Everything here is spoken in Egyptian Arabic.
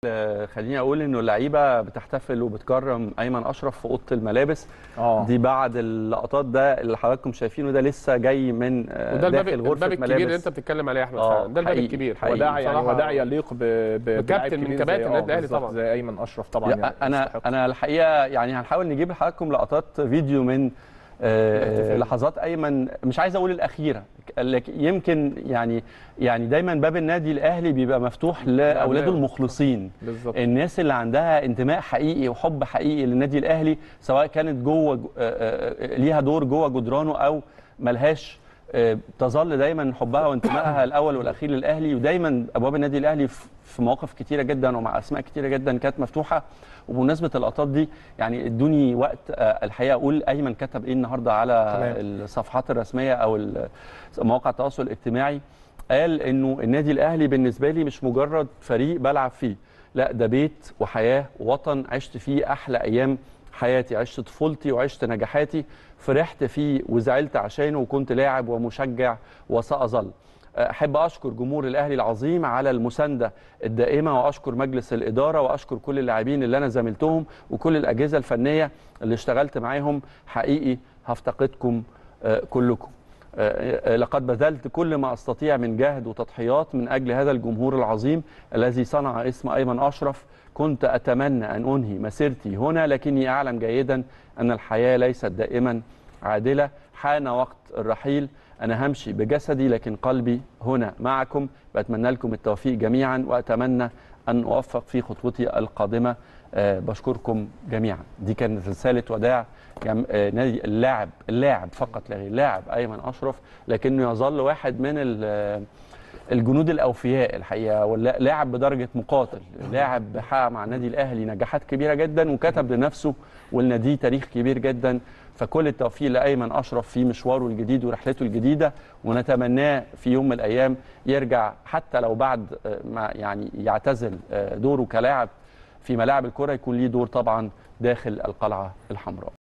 آه، خليني اقول انه اللعيبه بتحتفل وبتكرم ايمن اشرف في اوضه الملابس اه دي بعد اللقطات ده اللي حضراتكم شايفينه ده لسه جاي من آه، وده الباب داخل غرفه الباب الكبير اللي ملابس انت بتتكلم عليه يا احمد آه، فعلا ده الباب حقيقي، الكبير حقيقي. وده يعني بصراحة وده يليق ب- ب- بلاعب بكابتن من كبير كباتن زي- النادي آه، الأهلي بالظبط طبعا. زي ايمن اشرف طبعا لا، يعني انا يستحق. انا الحقيقه يعني هنحاول نجيب لحضراتكم لقطات فيديو من آه، الاحتفال. لحظات ايمن مش عايز اقول الاخيره لكن يمكن يعني يعني دايما باب النادي الاهلي بيبقى مفتوح لاولاده المخلصين بالظبط الناس اللي عندها انتماء حقيقي وحب حقيقي للنادي الاهلي سواء كانت جوه آه، آه، ليها دور جوه جدرانه او ملهاش آه، تظل دايما حبها وانتمائها الاول والاخير للاهلي ودايما ابواب النادي الاهلي في في مواقف كتيره جدا ومع اسماء كتيره جدا كانت مفتوحه وبمناسبه اللقطات دي يعني ادوني وقت آه، الحقيقه اقول ايمن كتب ايه النهارده على تمام. الصفحات الرسميه او ال- مواقع التواصل الاجتماعي قال انه النادي الاهلي بالنسبه لي مش مجرد فريق بلعب فيه لا ده بيت وحياه ووطن عشت فيه احلى ايام حياتي عشت طفولتي وعشت نجاحاتي فرحت فيه وزعلت عشانه وكنت لاعب ومشجع وسأظل احب اشكر جمهور الاهلي العظيم على المسانده الدائمه واشكر مجلس الاداره واشكر كل اللاعبين اللي انا زميلتهم وكل الاجهزه الفنيه اللي اشتغلت معاهم حقيقي هفتقدكم آه، كلكم آه، آه، لقد بذلت كل ما استطيع من جهد وتضحيات من اجل هذا الجمهور العظيم الذي صنع اسم ايمن اشرف كنت اتمنى ان انهي مسيرتي هنا لكني اعلم جيدا ان الحياه ليست دائما عادله حان وقت الرحيل انا همشي بجسدي لكن قلبي هنا معكم بتمنى لكم التوفيق جميعا واتمنى ان اوفق في خطوتي القادمه آه، بشكركم جميعا دي كانت رساله وداع جم... آه، نادي اللاعب اللاعب فقط لا غير اللاعب ايمن اشرف لكنه يظل واحد من ال... الجنود الاوفياء الحقيقه ولا- لاعب بدرجه مقاتل لاعب حقق مع النادي الاهلي نجاحات كبيره جدا وكتب لنفسه ولناديه تاريخ كبير جدا فكل التوفيق لايمن اشرف في مشواره الجديد ورحلته الجديده ونتمناه في يوم من الايام يرجع حتى لو بعد آه، ما يعني يعتزل آه، دوره كلاعب في ملاعب الكره يكون ليه دور طبعا داخل القلعه الحمراء